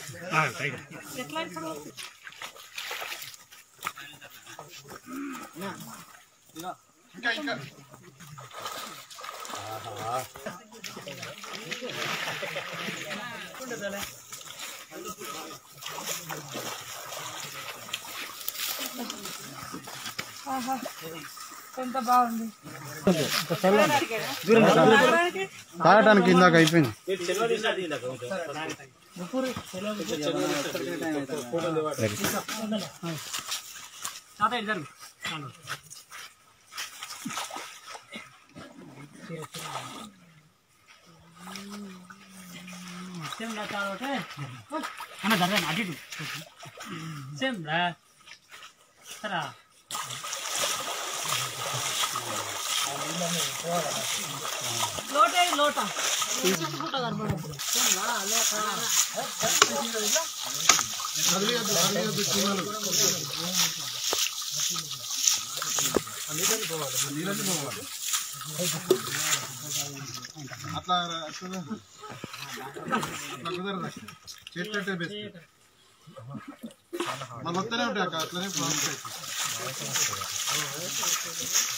ఎట్లా ఇప్పుడు ఇంకా ఇంకా ఆహా ఎంత బాగుంది తాగడానికి ఇందాక అయిపోయింది అన్న జరగ అటు ఇటు. సేమ్ రా సరా లోటే లోట ఫోటో కనబడదు అట్లా అట్లా అట్లా కుదరదు చెట్టు బెస్ట్ మన వస్తూనే ఉంటాయి అక్క అట్లనే ప్రాబ్లమ్స్ అవుతాయి